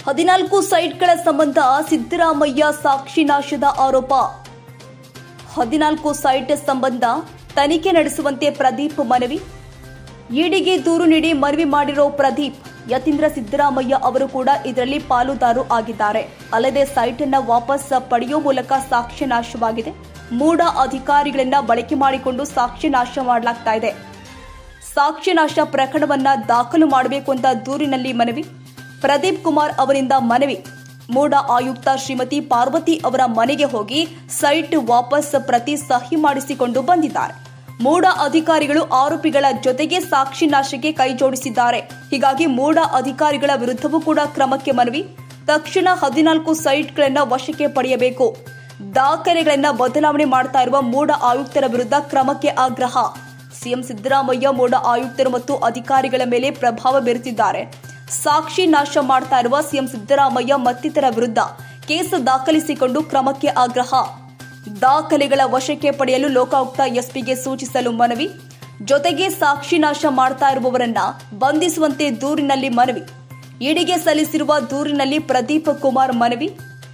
ಹದಿನಾಲ್ಕು ಸೈಟ್ಗಳ ಸಂಬಂಧ ಸಿದ್ದರಾಮಯ್ಯ ಸಾಕ್ಷಿ ನಾಶದ ಆರೋಪ ಹದಿನಾಲ್ಕು ಸೈಟ್ ಸಂಬಂಧ ತನಿಖೆ ನಡೆಸುವಂತೆ ಪ್ರದೀಪ್ ಮನವಿ ಇಡಿಗೆ ದೂರು ನೀಡಿ ಮನವಿ ಮಾಡಿರೋ ಪ್ರದೀಪ್ ಯತೀಂದ್ರ ಸಿದ್ದರಾಮಯ್ಯ ಅವರು ಕೂಡ ಇದರಲ್ಲಿ ಪಾಲುದಾರು ಆಗಿದ್ದಾರೆ ಅಲ್ಲದೆ ಸೈಟ್ ಅನ್ನ ವಾಪಸ್ ಪಡೆಯುವ ಮೂಲಕ ಸಾಕ್ಷ್ಯ ನಾಶವಾಗಿದೆ ಮೂಢ ಅಧಿಕಾರಿಗಳನ್ನ ಬಳಕೆ ಮಾಡಿಕೊಂಡು ಸಾಕ್ಷ್ಯ ನಾಶ ಮಾಡಲಾಗ್ತಾ ಇದೆ ಸಾಕ್ಷ್ಯ ನಾಶ ಪ್ರಕರಣವನ್ನ ದಾಖಲು ಮಾಡಬೇಕು ಅಂತ ದೂರಿನಲ್ಲಿ ಮನವಿ ಪ್ರದೀಪ್ ಕುಮಾರ್ ಅವರಿಂದ ಮನವಿ ಮೂಡ ಆಯುಕ್ತ ಶ್ರೀಮತಿ ಪಾರ್ವತಿ ಅವರ ಮನೆಗೆ ಹೋಗಿ ಸೈಟ್ ವಾಪಸ್ ಪ್ರತಿ ಸಹಿ ಮಾಡಿಸಿಕೊಂಡು ಬಂದಿದ್ದಾರೆ ಮೂಡ ಅಧಿಕಾರಿಗಳು ಆರೋಪಿಗಳ ಜೊತೆಗೆ ಸಾಕ್ಷಿ ನಾಶಕ್ಕೆ ಕೈ ಜೋಡಿಸಿದ್ದಾರೆ ಹೀಗಾಗಿ ಮೂಡ ಅಧಿಕಾರಿಗಳ ವಿರುದ್ಧವೂ ಕೂಡ ಕ್ರಮಕ್ಕೆ ಮನವಿ ತಕ್ಷಣ ಹದಿನಾಲ್ಕು ಸೈಟ್ಗಳನ್ನ ವಶಕ್ಕೆ ಪಡೆಯಬೇಕು ದಾಖಲೆಗಳನ್ನ ಬದಲಾವಣೆ ಮಾಡ್ತಾ ಇರುವ ಮೂಡ ಆಯುಕ್ತರ ವಿರುದ್ಧ ಕ್ರಮಕ್ಕೆ ಆಗ್ರಹ ಸಿಎಂ ಸಿದ್ದರಾಮಯ್ಯ ಮೂಡ ಆಯುಕ್ತರು ಮತ್ತು ಅಧಿಕಾರಿಗಳ ಮೇಲೆ ಪ್ರಭಾವ ಬೀರುತ್ತಿದ್ದಾರೆ ಸಾಕ್ಷಿ ನಾಶ ಮಾಡ್ತಾ ಇರುವ ಸಿಎಂ ಸಿದ್ದರಾಮಯ್ಯ ಮತ್ತಿತರ ವಿರುದ್ಧ ಕೇಸ್ ದಾಖಲಿಸಿಕೊಂಡು ಕ್ರಮಕ್ಕೆ ಆಗ್ರಹ ದಾಖಲೆಗಳ ವಶಕ್ಕೆ ಪಡೆಯಲು ಲೋಕಾಯುಕ್ತ ಎಸ್ಪಿಗೆ ಸೂಚಿಸಲು ಮನವಿ ಜೊತೆಗೆ ಸಾಕ್ಷಿ ನಾಶ ಮಾಡ್ತಾ ಇರುವವರನ್ನ ಬಂಧಿಸುವಂತೆ ದೂರಿನಲ್ಲಿ ಮನವಿ ಇಡಿಗೆ ಸಲ್ಲಿಸಿರುವ ದೂರಿನಲ್ಲಿ ಪ್ರದೀಪ್ ಕುಮಾರ್ ಮನವಿ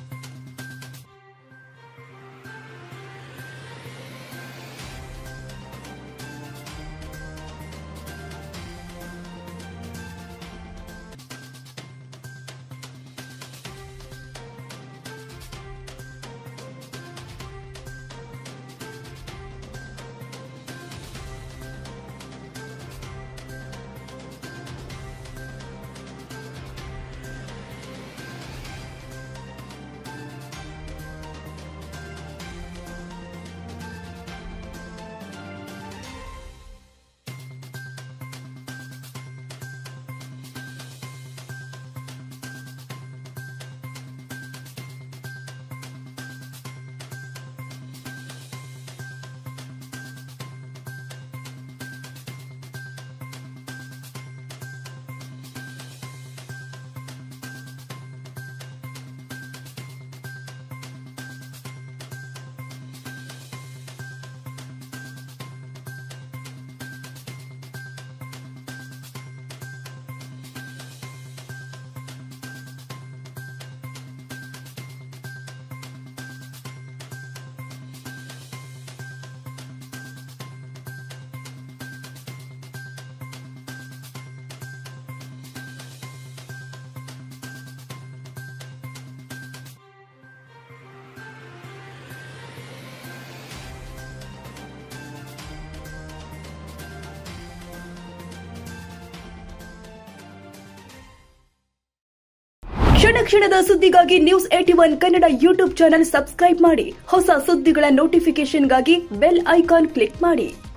ಕ್ಷಣ ಕ್ಷಣದ ಸುದ್ದಿಗಾಗಿ news eighty one Kannada YouTube channel subscribe ಮಾಡಿ ಹೊಸ ಸುದ್ದಿಗಳ ನೋಟಿಫಿಕೇಶನ್ಗಾಗಿ ಬೆಲ್ ಐಕಾನ್ ಕ್ಲಿಕ್ ಮಾಡಿ